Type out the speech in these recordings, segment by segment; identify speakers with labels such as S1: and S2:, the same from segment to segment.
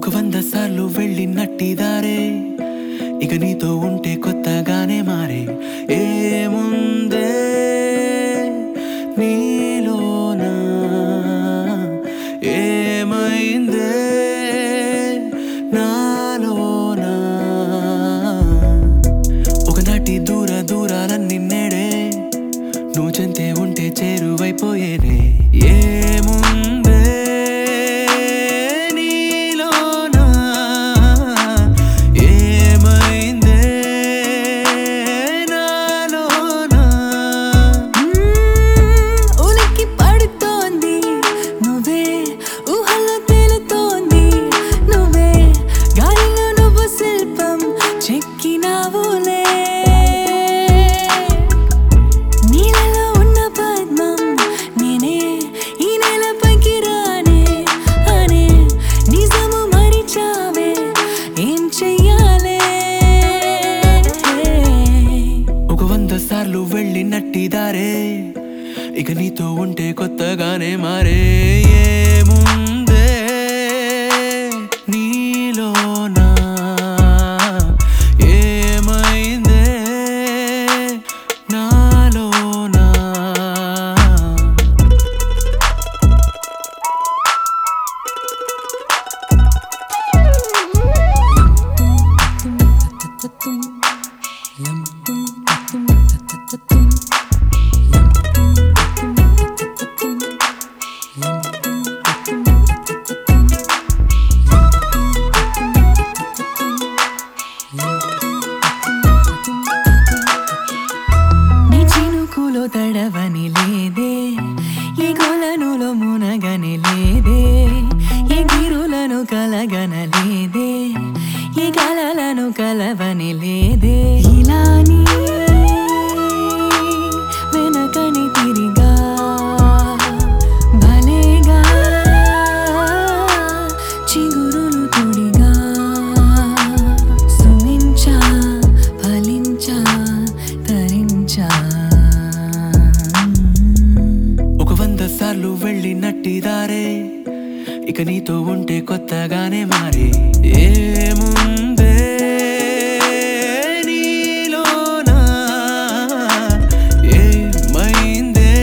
S1: ఒక వంద సార్లు వెళ్ళినట్టి దారే ఇక నీతో ఉంటే కొత్తగానే మారే ఏముందే నీలోనా ఏమైందే నాలోనా ఒకనాటి దూర దూరాలన్నీ నేడే నువ్వు చెంతే ఉంటే చేరువైపోయేనే ఏముందే నీలోనా ఏమైందే నాలోనా
S2: ఉలిక్కి పడుతోంది నువ్వే ఊహల్లో తేలుతోంది నువ్వే గాలిలో నువ్వు శిల్పం చెక్కినావులే నీళ్ళలో ఉన్న పద్మం నేనే ఈ నేలపైకి రానే అనే నిజము మరిచావే ఏం చెయ్యాలే
S1: ఒక వంద సార్లు వెళ్ళినట్టి దారే ఇక నీతో ఉంటే కొత్తగానే మారే ఏముందే నీలోనా ఏమైందే నాలోనా
S2: నీ చినుకులో తడవని లేదే ఈ గొలనులో మునగని లేదే ఈ గిరులను కలగనలేదే ఈ కలలను కలవని లేదే ఇలా నీ వెనకని తిరిగా భలేగా చిగురులు తొడిగా సుమించా ఫలించా తరించా
S1: ఒక వంద సార్లు వెళ్ళినట్టి దారే ఇక నీతో ఉంటే కొత్తగానే మారే ఏముందే నీలోనా ఏమైందే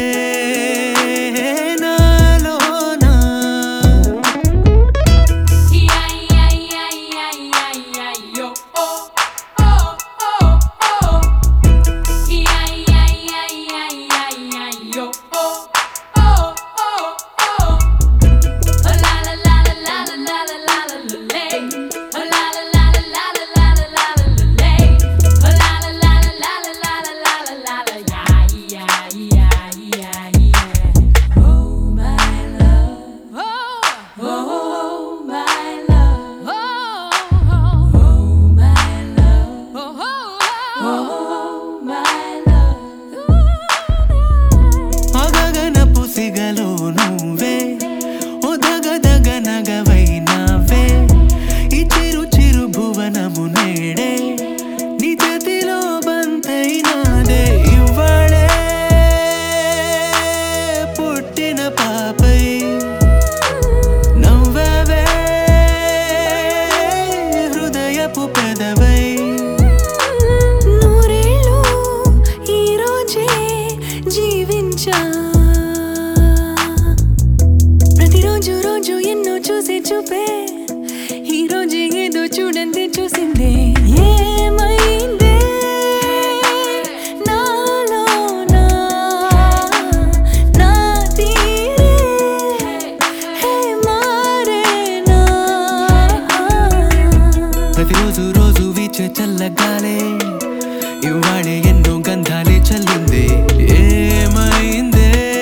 S1: నాలోనా
S2: Oh my love, oh my love, oh my love, oh my love.
S1: అగగనపు సిగలో నువ్వే ఓ దగ దగ నగవైనావే ఈ చిరు చిరు భువనము నేడే నీ చేతిలో బంతైనాదే ఇవ్వడే పుట్టిన పాపై నవ్వవే హృదయపు పెదవై
S2: నూరేళ్ళు ఈ రోజే జీవించా ప్రతిరోజు రోజు ఎన్నో చూసి చూపే ఈ రోజు ఏదో చూడండి చూసిందే ఏమైందే నాలోనా నా తీరే హే మారేనా
S1: ప్రతిరోజు రోజు వీచే చల్లగాలే ఇవాళే ఎన్నో గంధాలే చల్లిందే ఏమైందే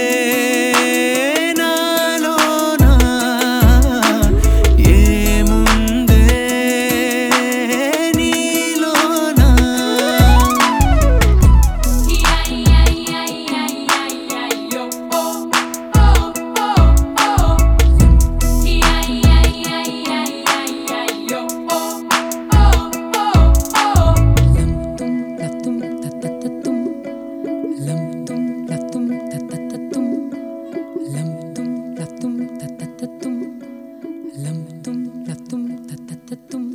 S2: తత్తుం